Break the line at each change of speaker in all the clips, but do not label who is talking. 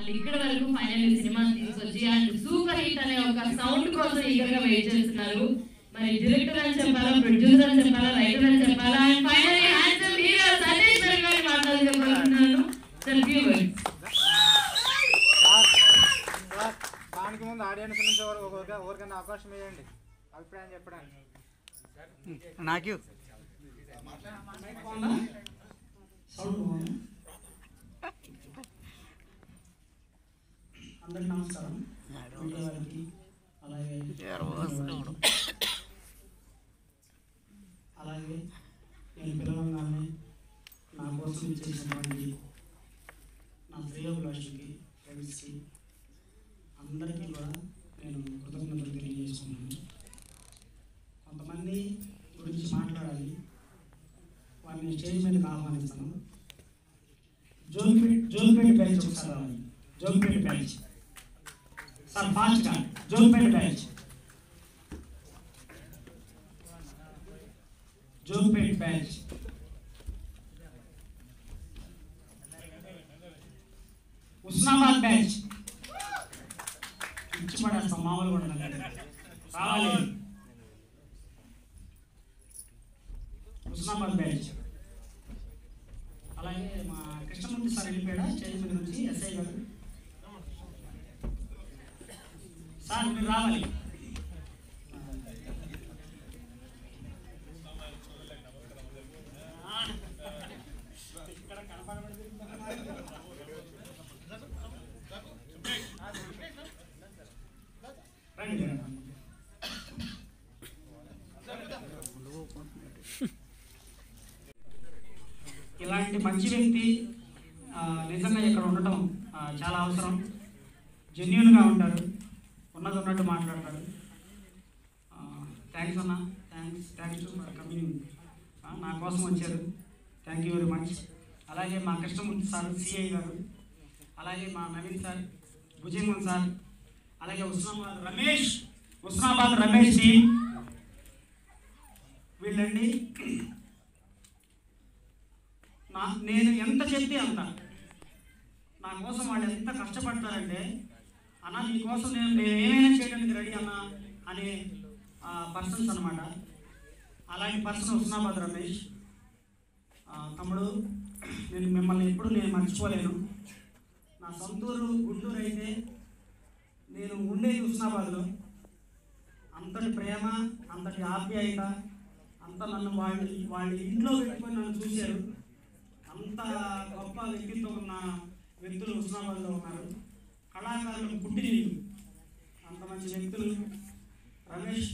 And ఇక్కడ వరకు final cinema తీసుకొచ్చి అండ్ సూపర్ హిట్ అనే ఒక సౌండ్ కోసం ఈగర్ గా వెయిట్ చేస్తున్నారు మరి డైరెక్టర్ అని చెప్పాలా ప్రొడ్యూసర్ అని చెప్పాలా రైటర్ అని చెప్పాలా and final handsome hero Satish గారి గారిని మాట్లాడుతున్నాను సార్ ఫ్యూ వర్డ్స్
దానికి ముందు ఆడియన్స్ నుంచి ఎవరు- ఒకరిక- ఎవరికైనా అవకాశం ఇవ్వండి అభిప్రాయం చెప్పడానికి
నాకు
సౌండ్ బాగుంది అందరికి నమస్కారం మీడియా వారికి అలాగే అలాగే నేను పిలవంగానే నా కోసం ఇచ్చేసినటువంటి నా శ్రేయోభిలాషులకి ఫ్రెండ్స్కి అందరికీ కూడా నేను కృతజ్ఞతలు తెలియజేసుకున్నాను కొంతమంది గురించి మాట్లాడాలి వారిని స్టేజ్ మీదకి ఆహ్వానిస్తాను జోగిపేట జోగిపేట బ్యాచ్ ఒకసారి రావాలి జోగిపేట బ్యాచ్ సార్ ఫాస్ట్గా Jogipet batch Jogipet batch Usnabad batch ఇచ్చి పడేస్తాం మామూలు కూడా నాకు. రావాలి ఉస్నాబాద్ బ్యాచ్ అలాగే మా కృష్ణమూర్తి సార్ వెళ్ళిపోయాడా స్టేజ్ మీద నుంచి ఎస్ఐ గారు సార్ మీరు రావాలి ఇక్కడ కనపడబడి రండి రండి. ఇలాంటి మంచి వ్యక్తి ఆ, నిజంగా ఇక్కడ ఉండటం ఆ, చాలా అవసరం జెన్యున్గా ఉంటారు ఉన్నది ఉన్నట్టు మాట్లాడతారు థ్యాంక్స్ అన్న థ్యాంక్స్ థ్యాంక్స్ ఫర్ కమింగ్ నా కోసం వచ్చారు థ్యాంక్ యూ వెరీ మచ్ అలాగే మా కృష్ణమూర్తి సార్ సిఐ గారు అలాగే మా నవీన్ సార్ భుజంగం సార్ అలాగే ఉస్మానాబాద్ రమేష్ ఉస్మానాబాద్ రమేష్ టీం వీళ్ళండి నా నేను ఎంత చెప్తే అంత నా కోసం వాళ్ళు ఎంత కష్టపడతారంటే అన్న నీ కోసం నేను నేను ఏమైనా చేయడానికి రెడీ అన్న అనే పర్సన్స్ అనమాట అలాంటి పర్సన్ హుస్నాబాద్ రమేష్ ఆ, తమ్ముడు నేను మిమ్మల్ని ఎప్పుడు నేను మర్చిపోలేను నా సొంతూరు గుంటూరు అయితే నేను ఉండేది హుస్నాబాద్లో అంతటి ప్రేమ అంతటి ఆప్యాయత అంత నన్ను వాళ్ళ వాళ్ళ ఇంట్లో పెట్టుకొని నన్ను చూశారు అంత గొప్ప వ్యక్తిత్వం ఉన్న వ్యక్తులు హుస్నాబాద్లో ఉన్నారు కళాకారులకు పుట్టిన అంత మంచి వ్యక్తులు రమేష్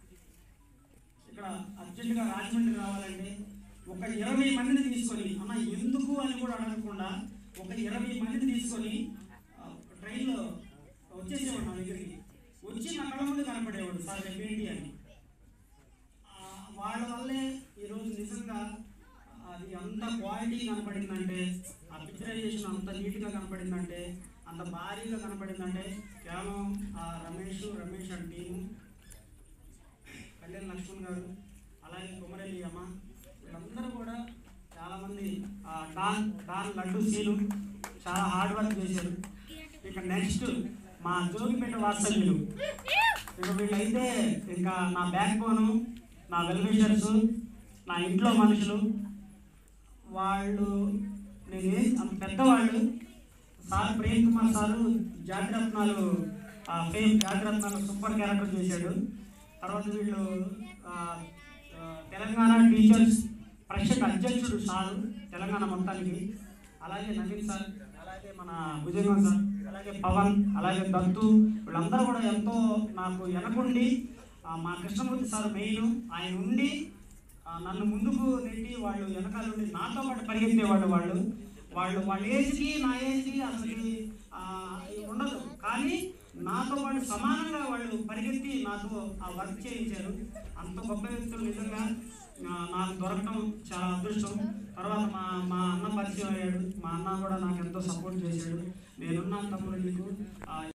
ఇక్కడ అర్జెంటుగా రాజమండ్రి రావాలంటే ఒక ఇరవై మందిని తీసుకొని అన్న ఎందుకు అని కూడా అడగకుండా ఒక ఇరవై మందిని తీసుకొని ఆ, ట్రైన్లో వచ్చేసేవాడు నా దగ్గరికి వచ్చి నా కళ్ళ ముందు కనపడేవాడు సార్ రేపు ఏంటి అని ఆ, వాళ్ళ వల్లే ఈరోజు నిజంగా అది అంత క్వాలిటీ కనపడిందంటే ఆ పిక్చరైజేషన్ అంత నీట్గా కనపడిందంటే అంత భారీగా కనపడిందంటే కేవలం ఆ రమేష్ రమేష్ అండ్ టీము కళ్యాణ్ లక్ష్మణ్ గారు అలాగే కుమరెల్లి అమ్మ వీళ్ళందరూ కూడా చాలామంది ఆ డాన్ డాన్ లడ్డు సీలు చాలా హార్డ్ వర్క్ చేశారు ఇక నెక్స్ట్ మా జోగిపేట వాత్సల్యులు ఇక వీళ్ళైతే ఇంకా నా బ్యాక్ బోను నా వెల్విషర్స్ నా ఇంట్లో మనుషులు వాళ్ళు నేను అంత పెద్దవాళ్ళు sir Prem Kumar sir Jathiratnalu fame Jathiratnalu super character చేశాడు తర్వాత వీళ్ళు ఆ, ఆ, తెలంగాణ టీచర్స్ పరిషత్ అధ్యక్షుడు సారు తెలంగాణ మొత్తానికి అలాగే నవీన్ సార్ అలాగే మన భుజంగం సార్ అలాగే పవన్ అలాగే దత్తు వీళ్ళందరూ కూడా ఎంతో నాకు వెనకుండి ఆ, మా కృష్ణమూర్తి సార్ మెయిన్ ఆయన ఉండి ఆ, నన్ను ముందుకు నెట్టి వాళ్ళు వెనకాల నుండి నాతో పాటు పరిగెత్తేవాళ్ళు వాళ్ళు వాళ్ళు వాళ్ళ ఏజ్కి నా ఏజ్కి అసలు ఆ, ఉండదు కానీ నాతో పాటు సమానంగా వాళ్ళు పరిగెత్తి నాతో ఆ వర్క్ చేయించారు అంత గొప్ప వ్యక్తులు నిజంగా ఆ, నాకు దొరకడం చాలా అదృష్టం తర్వాత మా మా అన్న పరిచయం అయ్యాడు మా అన్న కూడా నాకు ఎంతో సపోర్ట్ చేశాడు నేనున్నా తమ్ముడు నీకు ఆ,